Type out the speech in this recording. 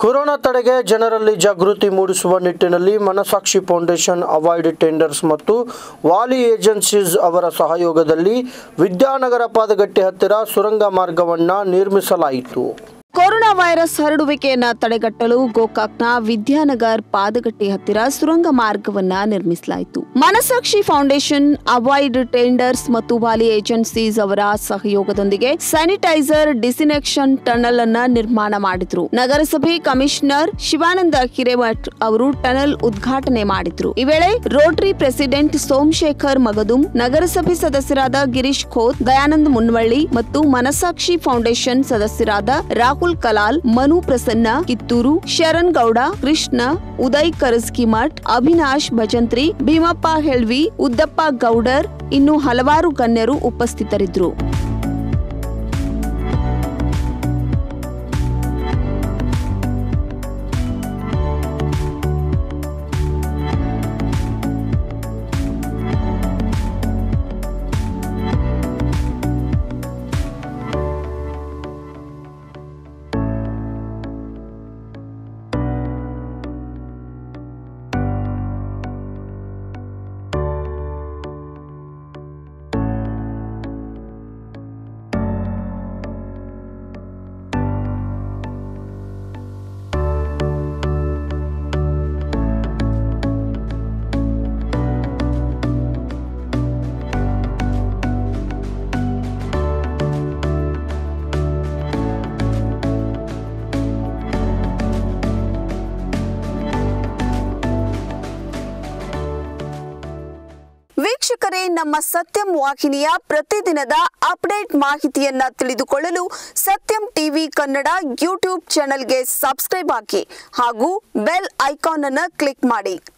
corona ತಡೆಗೆ ಜನರಲ್ಲಿ ಜಾಗೃತಿ ಮೂಡಿಸುವ ನಿಟ್ಟಿನಲ್ಲಿ ಮನಸಾಕ್ಷಿ ಫೌಂಡೇಶನ್ ಅವಾಯ್ಡ್ ಟೆಂಡರ್ಸ್ ಮತ್ತು ವಾಲಿ ಏಜೆನ್ಸೀಸ್ ಅವರ ಸಹಯೋಗದಲ್ಲಿ ವಿದ್ಯಾನಗರ ಪಾದಗಟ್ಟೆ ಹತ್ತಿರ ಸುರಂಗ ಮಾರ್ಗವನ್ನು ನಿರ್ಮಿಸಲಾಯಿತು ಕೊರೋನಾ ವೈರಸ್ ಹರಡುವಿಕೆಯನ್ನ ತಡೆಗಟ್ಟಲು ಗೋಕಾಕ್ನ ವಿದ್ಯಾನಗರ್ ಪಾದಗಟ್ಟೆ ಹತ್ತಿರ ಸುರಂಗ ಮಾರ್ಗವನ್ನ ನಿರ್ಮಿಸಲಾಯಿತು ಮನಸಾಕ್ಷಿ ಫೌಂಡೇಶನ್ ಅವಾಯ್ಡ್ ಟೆಂಡರ್ಸ್ ಮತ್ತು ವಾಲಿ ಏಜೆನ್ಸೀಸ್ ಅವರ ಸಹಯೋಗದೊಂದಿಗೆ ಸ್ಯಾನಿಟೈಸರ್ ಡಿಸಿನೆಕ್ಷನ್ ಟನಲ್ ಅನ್ನ ನಿರ್ಮಾಣ ಮಾಡಿದ್ರು ನಗರಸಭೆ ಕಮಿಷನರ್ ಶಿವಾನಂದ ಹಿರೇಮಠ್ ಅವರು ಟನಲ್ ಉದ್ಘಾಟನೆ ಮಾಡಿದ್ರು ಈ ವೇಳೆ ರೋಟರಿ ಪ್ರೆಸಿಡೆಂಟ್ ಸೋಮಶೇಖರ್ ಮಗದುಂ ನಗರಸಭೆ ಸದಸ್ಯರಾದ ಗಿರೀಶ್ ಖೋತ್ ದಯಾನಂದ್ ಮುನ್ವಳ್ಳಿ ಮತ್ತು ಮನಸಾಕ್ಷಿ ಫೌಂಡೇಶನ್ ಸದಸ್ಯರಾದ ರಾಹುಲ್ ಕಲಾಲ್ ಮನು ಪ್ರಸನ್ನ ಕಿತ್ತೂರು ಶರಣ್ ಗೌಡ ಕೃಷ್ಣ ಉದಯ್ ಕರಸ್ಕಿಮಠ್ ಅವಿನಾಶ್ ಭಜಂತ್ರಿ ಭೀಮಪ್ಪ ಹೆಳ್ವಿ ಉದ್ದಪ್ಪ ಗೌಡರ್ ಇನ್ನು ಹಲವಾರು ಗಣ್ಯರು ಉಪಸ್ಥಿತರಿದ್ದರು ವೀಕ್ಷಕರೇ ನಮ್ಮ ಸತ್ಯಂ ವಾಹಿನಿಯ ಪ್ರತಿದಿನದ ಅಪ್ಡೇಟ್ ಮಾಹಿತಿಯನ್ನ ತಿಳಿದುಕೊಳ್ಳಲು ಸತ್ಯಂ ಟಿವಿ ಕನ್ನಡ ಯೂಟ್ಯೂಬ್ ಚಾನೆಲ್ಗೆ ಸಬ್ಸ್ಕ್ರೈಬ್ ಹಾಕಿ ಹಾಗೂ ಬೆಲ್ ಐಕಾನ್ ಅನ್ನು ಕ್ಲಿಕ್ ಮಾಡಿ